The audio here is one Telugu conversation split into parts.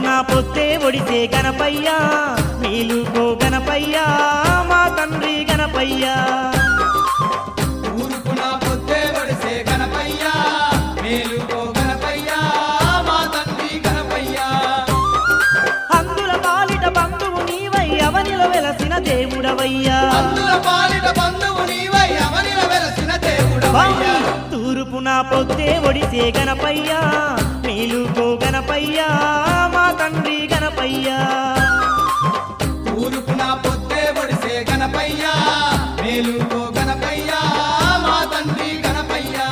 తూర్పున పొత్తే ఒడిసే గణపయ్యా మేలుకో గణపయ్యా మా తండ్రి గణపయ్యా ఊరుకున పొద్దే వడిసే గణపయ్యా మేలుకో గణపయ్యా మా తండ్రి గణపయ్యా అందుల పాలిట బంధువు నీవై అవనిలో వెలసిన దేవుడవయ్యా అందుల పాలిట బంధువు నీవై అవనిల వెలసిన స్వామి దేవుడవయ్యా తూర్పున పొత్తే ఒడిసే గణపయ్యా మేలుకో గణపయ్యా మా తండ్రి గణపయ్యా ఊరుకున పొద్దే వడిసే గణపయ్యా మేలుకో గణపయ్యా మా తండ్రి గణపయ్యా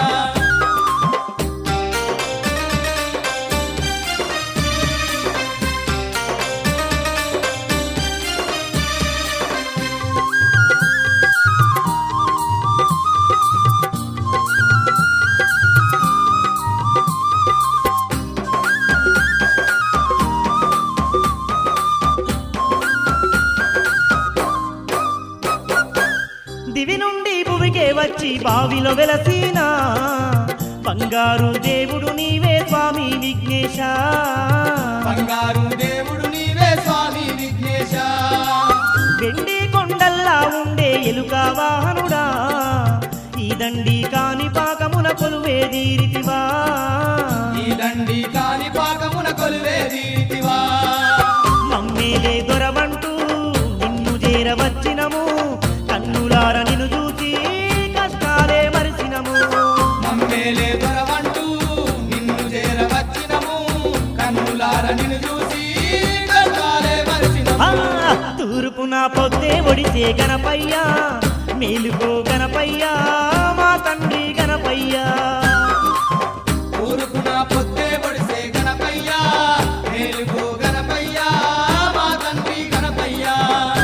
దివి నుండి భువికే వచ్చి బావిలో వెలసిన బంగారు దేవుడు నీవే స్వామి విఘ్నేశ బంగారు దేవుడు నీవే స్వామి విఘ్నేశ వెండి కొండల్లా ఉండే ఎలుక వాహనుడా ఈ దండి కాని పాకమున కొలువే దీరితివా ఈ దండి కాని పాకమున కొలువే రీతివా మమ్మేలే దొరవంటూ నిన్ను చేరవచ్చినము కన్నులార నిన్ను చూసి కష్టాలే మరిసినము మమ్మేలే దొరవంటూ నిన్ను చేరవచ్చినము కన్నులార నిన్ను చూసి కష్టాలే మరిచినము ఆ, తూర్పున పొద్దే ఒడిసే గణపయ్యా మేలుకో గణపయ్యా మా తండ్రి గణపయ్యా ఊరుకున పొద్దే పొడిసే గణపయ్యా మేలుకో గణపయ్యా మా తండ్రి గణపయ్యా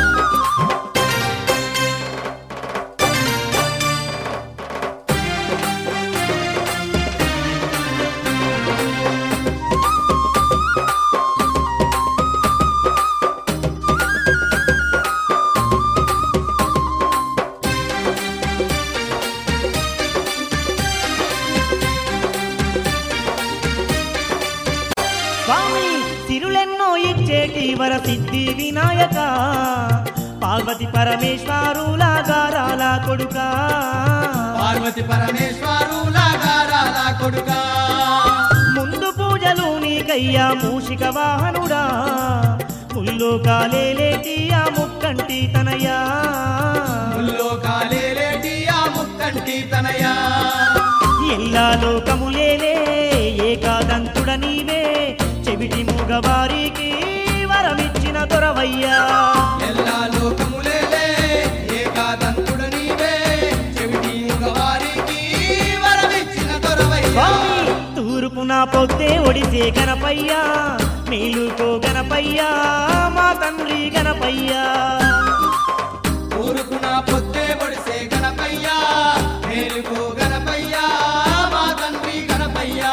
స్వామి తిరులెన్నో ఇచ్చేటి వర సిద్ధి వినాయక పార్వతి పరమేశ్వరుల గారాల కొడుకా పార్వతి పరమేశ్వరులా గారాల కొడుకా ముందు పూజలు నీకయ్యా మూషిక వాహనుడా ముల్లో కాలేలేటి ఆ ముక్కంటి తనయా ముల్లో కాలేలేటి ఆ ముక్కంటి తనయా ఎల్లా లోకములేలే ఏకాదంతుడ నీవే చెవిటి మూగవారికి వరమిచ్చిన దొరవయ్యా ఎల్లా లోకములేలే ఏకాదంతుడు నీవే చెవిటి మగవారికి వరమిచ్చిన దొరవయ్యా స్వామి తూర్పున పొద్దే ఒడిసే గణపయ్యా మేలుకో గణపయ్యా మా తండ్రి గణపయ్యా ఊరుకున పొద్దే పొడిసే గణపయ్యా మేలుకో గణపయ్యా మా తండ్రి గణపయ్యా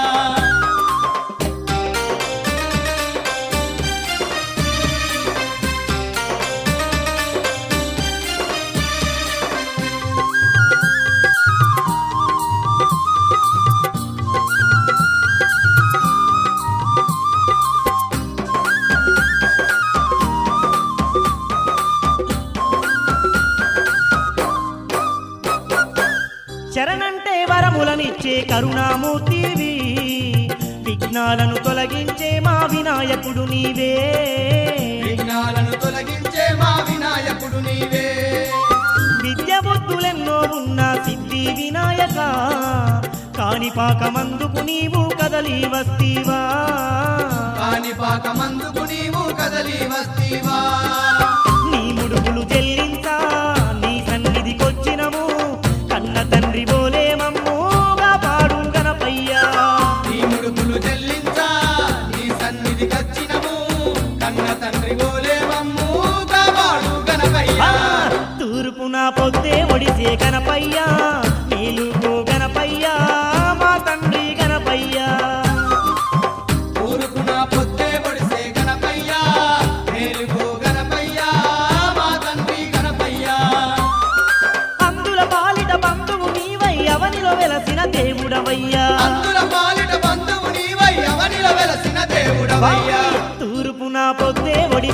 శరణంటే వరములనిచ్చే కరుణామూర్తివి విఘ్నాలను తొలగించే మా వినాయకుడు నీవే విఘ్నాలను తొలగించే మా వినాయకుడు నీవే విద్య బుద్ధులెన్నో ఉన్న సిద్ధి వినాయక కాణిపాకమందుకు నీవు కదలి వస్తీవా కాణిపాకమందుకు నీవు కదలి వస్తీవా నీ ముడుపులు చెల్లించా నీ సన్నిధికొచ్చినము కన్న తండ్రి బోలే మమ్మూగా పాడు గణపయ్యా నీ ముడుపులు చెల్లించా నీ సన్నిధి కచ్చినము కన్న తండ్రి గోలే మమ్ము కాపాడు ఆ, గణపయ్యా తూర్పున పొద్దే ఒడిసే గణపయ్యా మేలుకో గణపయ్యా మా తండ్రి గణపయ్యా ఊరుకున పొద్దే పొడిసే గణపయ్యా మేలుకో గణపయ్యా మా తండ్రి గణపయ్యా అందుల పాలిట బంధువు నీవై అవనిలో వెలసిన దేవుడవయ్యా అందుల పాలిట బంధువు నీవై అవనిల వెలసిన దేవుడవయ్యా తూర్పు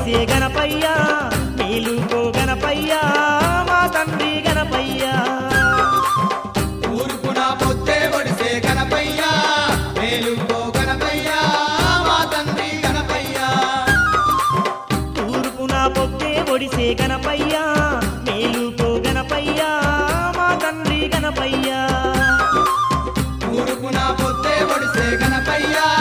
ఒడిసే గణపయ్య మేలుకో గణపయ్య మా తండ్రి గణపయ్య ఊరుకున పొద్దే ఒడిసే గణపయ్య మేలుకో గణపయ్య మా తండ్రి గణపయ్య తూర్పున పొద్దే ఒడిసే గణపయ్య మేలుకో గణపయ్య మా తండ్రి గణపయ్య ఊరుకున పొద్దే ఒడిసే గణపయ్య